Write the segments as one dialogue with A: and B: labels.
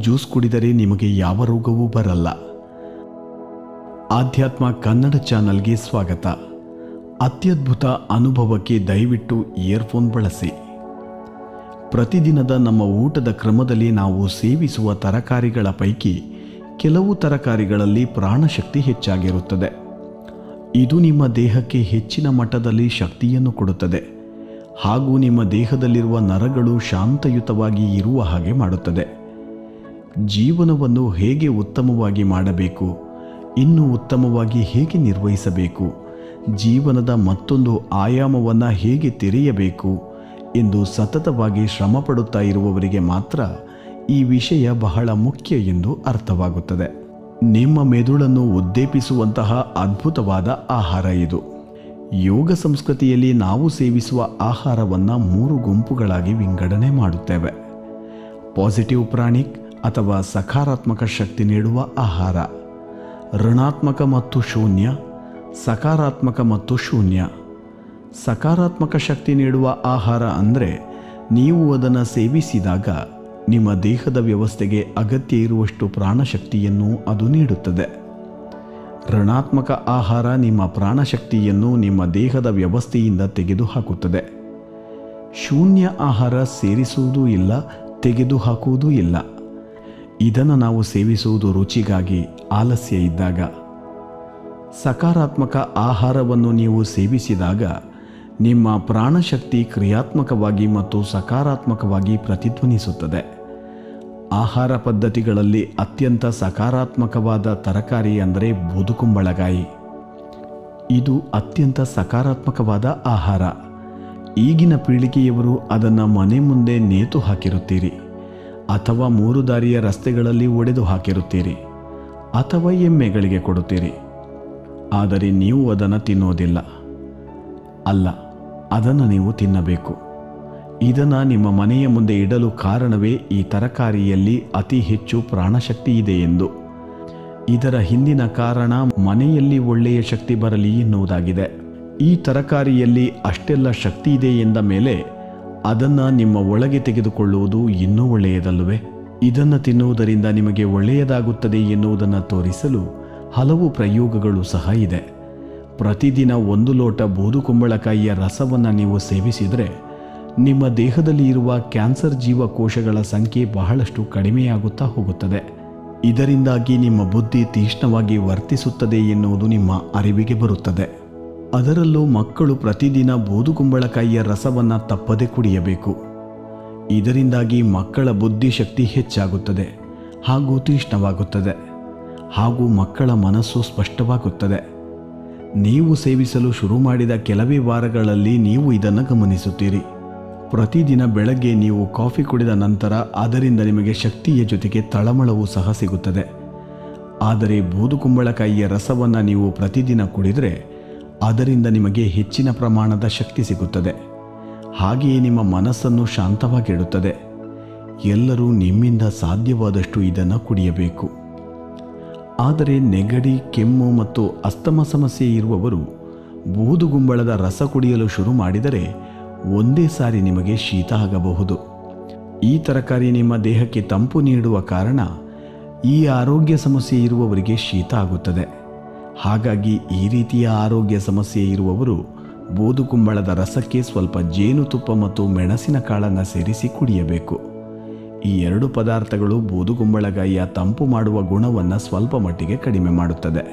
A: juice ಕುಡಿದರೆ ನಿಮಗೆ ಯಾವ ರೋಗವೂ ಬರಲ್ಲ ಆಧ್ಯಾತ್ಮ ಕನ್ನಡ ಚಾನಲ್ಗೆ ಸ್ವಾಗತ ಅತ್ಯದ್ಭುತ ಅನುಭವಕ್ಕೆ ದಯವಿಟ್ಟು ಇಯರ್ಫೋನ್ ಬಳಸಿ ಪ್ರತಿದಿನದ ನಮ್ಮ ಊಟದ ಕ್ರಮದಲ್ಲಿ ನಾವು ಸೇವಿಸುವ ತರಕಾರಿಗಳ ಪೈಕಿ ಕೆಲವು ತರಕಾರಿಗಳಲ್ಲಿ ಪ್ರಾಣಶಕ್ತಿ ಹೆಚ್ಚಾಗಿರುತ್ತದೆ ಇದು ನಿಮ್ಮ ದೇಹಕ್ಕೆ ಹೆಚ್ಚಿನ ಮಟ್ಟದಲ್ಲಿ ಶಕ್ತಿಯನ್ನು ಕೊಡುತ್ತದೆ ಹಾಗೂ ನಿಮ್ಮ ದೇಹದಲ್ಲಿರುವ ನರಗಳು ಶಾಂತಯುತವಾಗಿ ಇರುವ ಹಾಗೆ ಮಾಡುತ್ತದೆ ಜೀವನವನ್ನು ಹೇಗೆ ಉತ್ತಮವಾಗಿ ಮಾಡಬೇಕು ಇನ್ನೂ ಉತ್ತಮವಾಗಿ ಹೇಗೆ ನಿರ್ವಹಿಸಬೇಕು ಜೀವನದ ಮತ್ತೊಂದು ಆಯಾಮವನ್ನು ಹೇಗೆ ತೆರೆಯಬೇಕು ಎಂದು ಸತತವಾಗಿ ಶ್ರಮ ಪಡುತ್ತಾ ಇರುವವರಿಗೆ ಮಾತ್ರ ಈ ವಿಷಯ ಬಹಳ ಮುಖ್ಯ ಎಂದು ಅರ್ಥವಾಗುತ್ತದೆ ನಿಮ್ಮ ಮೆದುಳನ್ನು ಉದ್ದೇಪಿಸುವಂತಹ ಅದ್ಭುತವಾದ ಆಹಾರ ಇದು ಯೋಗ ಸಂಸ್ಕೃತಿಯಲ್ಲಿ ನಾವು ಸೇವಿಸುವ ಆಹಾರವನ್ನು ಮೂರು ಗುಂಪುಗಳಾಗಿ ವಿಂಗಡಣೆ ಮಾಡುತ್ತೇವೆ ಪಾಸಿಟಿವ್ ಪ್ರಾಣಿಕ್ ಅಥವಾ ಸಕಾರಾತ್ಮಕ ಶಕ್ತಿ ನೀಡುವ ಆಹಾರ ಋಣಾತ್ಮಕ ಮತ್ತು ಶೂನ್ಯ ಸಕಾರಾತ್ಮಕ ಮತ್ತು ಶೂನ್ಯ ಸಕಾರಾತ್ಮಕ ಶಕ್ತಿ ನೀಡುವ ಆಹಾರ ಅಂದರೆ ನೀವು ಅದನ್ನು ಸೇವಿಸಿದಾಗ ನಿಮ್ಮ ದೇಹದ ವ್ಯವಸ್ಥೆಗೆ ಅಗತ್ಯ ಇರುವಷ್ಟು ಪ್ರಾಣಶಕ್ತಿಯನ್ನು ಅದು ನೀಡುತ್ತದೆ ಋಣಾತ್ಮಕ ಆಹಾರ ನಿಮ್ಮ ಪ್ರಾಣಶಕ್ತಿಯನ್ನು ನಿಮ್ಮ ದೇಹದ ವ್ಯವಸ್ಥೆಯಿಂದ ತೆಗೆದುಹಾಕುತ್ತದೆ ಶೂನ್ಯ ಆಹಾರ ಸೇರಿಸುವುದೂ ಇಲ್ಲ ತೆಗೆದುಹಾಕುವುದೂ ಇಲ್ಲ ಇದನ್ನು ನಾವು ಸೇವಿಸುವುದು ರುಚಿಗಾಗಿ ಆಲಸ್ಯ ಇದ್ದಾಗ ಸಕಾರಾತ್ಮಕ ಆಹಾರವನ್ನು ನೀವು ಸೇವಿಸಿದಾಗ ನಿಮ್ಮ ಪ್ರಾಣಶಕ್ತಿ ಕ್ರಿಯಾತ್ಮಕವಾಗಿ ಮತ್ತು ಸಕಾರಾತ್ಮಕವಾಗಿ ಪ್ರತಿಧ್ವನಿಸುತ್ತದೆ ಆಹಾರ ಪದ್ಧತಿಗಳಲ್ಲಿ ಅತ್ಯಂತ ಸಕಾರಾತ್ಮಕವಾದ ತರಕಾರಿ ಅಂದರೆ ಬೂದುಕುಂಬಳಕಾಯಿ ಇದು ಅತ್ಯಂತ ಸಕಾರಾತ್ಮಕವಾದ ಆಹಾರ ಈಗಿನ ಪೀಳಿಗೆಯವರು ಅದನ್ನು ಮನೆ ಮುಂದೆ ನೇತು ಹಾಕಿರುತ್ತೀರಿ ಅಥವಾ ಮೂರು ದಾರಿಯ ರಸ್ತೆಗಳಲ್ಲಿ ಒಡೆದು ಹಾಕಿರುತ್ತೀರಿ ಅಥವಾ ಎಮ್ಮೆಗಳಿಗೆ ಕೊಡುತ್ತೀರಿ ಆದರೆ ನೀವು ಅದನ್ನು ತಿನ್ನೋದಿಲ್ಲ ಅಲ್ಲ ಅದನ್ನು ನೀವು ತಿನ್ನಬೇಕು ಇದನ್ನು ನಿಮ್ಮ ಮನೆಯ ಮುಂದೆ ಇಡಲು ಕಾರಣವೇ ಈ ತರಕಾರಿಯಲ್ಲಿ ಅತಿ ಹೆಚ್ಚು ಪ್ರಾಣಶಕ್ತಿ ಇದೆ ಎಂದು ಇದರ ಹಿಂದಿನ ಕಾರಣ ಮನೆಯಲ್ಲಿ ಒಳ್ಳೆಯ ಶಕ್ತಿ ಬರಲಿ ಎನ್ನುವುದಾಗಿದೆ ಈ ತರಕಾರಿಯಲ್ಲಿ ಅಷ್ಟೆಲ್ಲ ಶಕ್ತಿ ಇದೆ ಎಂದ ಮೇಲೆ ಅದನ್ನು ನಿಮ್ಮ ಒಳಗೆ ತೆಗೆದುಕೊಳ್ಳುವುದು ಇನ್ನೂ ಒಳ್ಳೆಯದಲ್ಲವೇ ಇದನ್ನು ತಿನ್ನುವುದರಿಂದ ನಿಮಗೆ ಒಳ್ಳೆಯದಾಗುತ್ತದೆ ಎನ್ನುವುದನ್ನು ತೋರಿಸಲು ಹಲವು ಪ್ರಯೋಗಗಳು ಸಹ ಇದೆ ಪ್ರತಿದಿನ ಒಂದು ಲೋಟ ಬೂದುಕುಂಬಳಕಾಯಿಯ ರಸವನ್ನು ನೀವು ಸೇವಿಸಿದರೆ ನಿಮ್ಮ ದೇಹದಲ್ಲಿ ಇರುವ ಕ್ಯಾನ್ಸರ್ ಜೀವಕೋಶಗಳ ಸಂಖ್ಯೆ ಬಹಳಷ್ಟು ಕಡಿಮೆಯಾಗುತ್ತಾ ಹೋಗುತ್ತದೆ ಇದರಿಂದಾಗಿ ನಿಮ್ಮ ಬುದ್ಧಿ ತೀಕ್ಷ್ಣವಾಗಿ ವರ್ತಿಸುತ್ತದೆ ಎನ್ನುವುದು ನಿಮ್ಮ ಅರಿವಿಗೆ ಬರುತ್ತದೆ ಅದರಲ್ಲೂ ಮಕ್ಕಳು ಪ್ರತಿದಿನ ಬೂದುಕುಂಬಳಕಾಯಿಯ ರಸವನ್ನು ತಪ್ಪದೆ ಕುಡಿಯಬೇಕು ಇದರಿಂದಾಗಿ ಮಕ್ಕಳ ಬುದ್ಧಿಶಕ್ತಿ ಹೆಚ್ಚಾಗುತ್ತದೆ ಹಾಗೂ ತೀಕ್ಷ್ಣವಾಗುತ್ತದೆ ಹಾಗೂ ಮಕ್ಕಳ ಮನಸ್ಸು ಸ್ಪಷ್ಟವಾಗುತ್ತದೆ ನೀವು ಸೇವಿಸಲು ಶುರು ಮಾಡಿದ ಕೆಲವೇ ವಾರಗಳಲ್ಲಿ ನೀವು ಇದನ್ನು ಗಮನಿಸುತ್ತೀರಿ ಪ್ರತಿದಿನ ಬೆಳಗ್ಗೆ ನೀವು ಕಾಫಿ ಕುಡಿದ ನಂತರ ಅದರಿಂದ ನಿಮಗೆ ಶಕ್ತಿಯ ಜೊತೆಗೆ ತಳಮಳವೂ ಸಹ ಸಿಗುತ್ತದೆ ಆದರೆ ಬೂದುಕುಂಬಳಕಾಯಿಯ ರಸವನ್ನು ನೀವು ಪ್ರತಿದಿನ ಕುಡಿದರೆ ಅದರಿಂದ ನಿಮಗೆ ಹೆಚ್ಚಿನ ಪ್ರಮಾಣದ ಶಕ್ತಿ ಸಿಗುತ್ತದೆ ಹಾಗೆಯೇ ನಿಮ್ಮ ಮನಸ್ಸನ್ನು ಶಾಂತವಾಗಿಡುತ್ತದೆ ಎಲ್ಲರೂ ನಿಮ್ಮಿಂದ ಸಾಧ್ಯವಾದಷ್ಟು ಇದನ್ನು ಕುಡಿಯಬೇಕು ಆದರೆ ನೆಗಡಿ ಕೆಮ್ಮು ಮತ್ತು ಅಸ್ತಮ ಸಮಸ್ಯೆ ಇರುವವರು ಬೂದುಗುಂಬಳದ ರಸ ಕುಡಿಯಲು ಶುರು ಮಾಡಿದರೆ ಒಂದೇ ಸಾರಿ ನಿಮಗೆ ಶೀತ ಆಗಬಹುದು ಈ ತರಕಾರಿ ನಿಮ್ಮ ದೇಹಕ್ಕೆ ತಂಪು ನೀಡುವ ಕಾರಣ ಈ ಆರೋಗ್ಯ ಸಮಸ್ಯೆ ಇರುವವರಿಗೆ ಶೀತ ಆಗುತ್ತದೆ ಹಾಗಾಗಿ ಈ ರೀತಿಯ ಆರೋಗ್ಯ ಸಮಸ್ಯೆ ಇರುವವರು ಬೂದುಕುಂಬಳದ ರಸಕ್ಕೆ ಸ್ವಲ್ಪ ಜೇನುತುಪ್ಪ ಮತ್ತು ಮೆಣಸಿನ ಕಾಳನ್ನು ಸೇರಿಸಿ ಕುಡಿಯಬೇಕು ಈ ಎರಡು ಪದಾರ್ಥಗಳು ಬೂದುಗುಂಬಳಕಾಯಿಯ ತಂಪು ಮಾಡುವ ಗುಣವನ್ನು ಸ್ವಲ್ಪ ಮಟ್ಟಿಗೆ ಕಡಿಮೆ ಮಾಡುತ್ತದೆ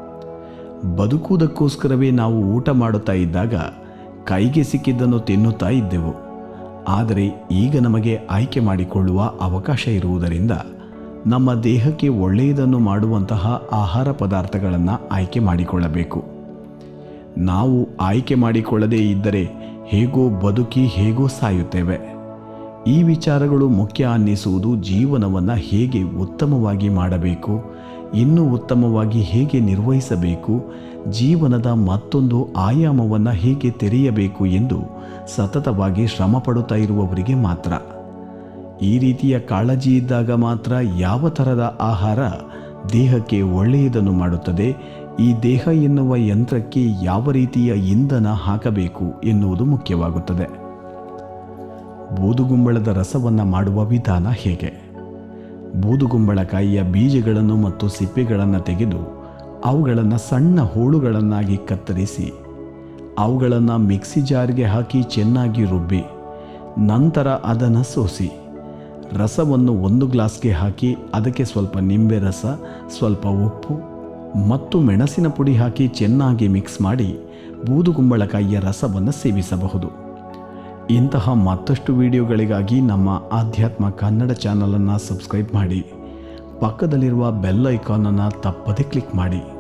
A: ಬದುಕುವುದಕ್ಕೋಸ್ಕರವೇ ನಾವು ಊಟ ಮಾಡುತ್ತಾ ಇದ್ದಾಗ ಕೈಗೆ ಸಿಕ್ಕಿದ್ದನ್ನು ತಿನ್ನುತ್ತಾ ಇದ್ದೆವು ಆದರೆ ಈಗ ನಮಗೆ ಆಯ್ಕೆ ಮಾಡಿಕೊಳ್ಳುವ ಅವಕಾಶ ಇರುವುದರಿಂದ ನಮ್ಮ ದೇಹಕ್ಕೆ ಒಳ್ಳೆಯದನ್ನು ಮಾಡುವಂತಹ ಆಹಾರ ಪದಾರ್ಥಗಳನ್ನು ಆಯ್ಕೆ ಮಾಡಿಕೊಳ್ಳಬೇಕು ನಾವು ಆಯ್ಕೆ ಮಾಡಿಕೊಳ್ಳದೇ ಇದ್ದರೆ ಹೇಗೋ ಬದುಕಿ ಹೇಗೋ ಸಾಯುತ್ತೇವೆ ಈ ವಿಚಾರಗಳು ಮುಖ್ಯ ಅನ್ನಿಸುವುದು ಜೀವನವನ್ನು ಹೇಗೆ ಉತ್ತಮವಾಗಿ ಮಾಡಬೇಕು ಇನ್ನೂ ಉತ್ತಮವಾಗಿ ಹೇಗೆ ನಿರ್ವಹಿಸಬೇಕು ಜೀವನದ ಮತ್ತೊಂದು ಆಯಾಮವನ್ನು ಹೇಗೆ ತೆರೆಯಬೇಕು ಎಂದು ಸತತವಾಗಿ ಶ್ರಮ ಪಡುತ್ತಾ ಇರುವವರಿಗೆ ಮಾತ್ರ ಈ ರೀತಿಯ ಕಾಳಜಿ ಇದ್ದಾಗ ಮಾತ್ರ ಯಾವ ಥರದ ಆಹಾರ ದೇಹಕ್ಕೆ ಒಳ್ಳೆಯದನ್ನು ಮಾಡುತ್ತದೆ ಈ ದೇಹ ಎನ್ನುವ ಯಂತ್ರಕ್ಕೆ ಯಾವ ರೀತಿಯ ಇಂಧನ ಹಾಕಬೇಕು ಎನ್ನುವುದು ಮುಖ್ಯವಾಗುತ್ತದೆ ಬೂದುಗುಂಬಳದ ರಸವನ್ನು ಮಾಡುವ ವಿಧಾನ ಹೇಗೆ ಬೂದುಗುಂಬಳಕಾಯಿಯ ಬೀಜಗಳನ್ನು ಮತ್ತು ಸಿಪ್ಪೆಗಳನ್ನು ತೆಗೆದು ಅವುಗಳನ್ನು ಸಣ್ಣ ಹೋಳುಗಳನ್ನಾಗಿ ಕತ್ತರಿಸಿ ಅವುಗಳನ್ನು ಮಿಕ್ಸಿ ಜಾರ್ಗೆ ಹಾಕಿ ಚೆನ್ನಾಗಿ ರುಬ್ಬಿ ನಂತರ ಅದನ್ನು ಸೋಸಿ ರಸವನ್ನು ಒಂದು ಗ್ಲಾಸ್ಗೆ ಹಾಕಿ ಅದಕ್ಕೆ ಸ್ವಲ್ಪ ನಿಂಬೆ ರಸ ಸ್ವಲ್ಪ ಉಪ್ಪು ಮತ್ತು ಮೆಣಸಿನ ಪುಡಿ ಹಾಕಿ ಚೆನ್ನಾಗಿ ಮಿಕ್ಸ್ ಮಾಡಿ ಬೂದುಗುಂಬಳಕಾಯಿಯ ರಸವನ್ನು ಸೇವಿಸಬಹುದು ಇಂತಹ ಮತ್ತಷ್ಟು ವಿಡಿಯೋಗಳಿಗಾಗಿ ನಮ್ಮ ಆಧ್ಯಾತ್ಮ ಕನ್ನಡ ಚಾನಲನ್ನು ಸಬ್ಸ್ಕ್ರೈಬ್ ಮಾಡಿ ಪಕ್ಕದಲ್ಲಿರುವ ಬೆಲ್ ಐಕಾನನ್ನು ತಪ್ಪದೆ ಕ್ಲಿಕ್ ಮಾಡಿ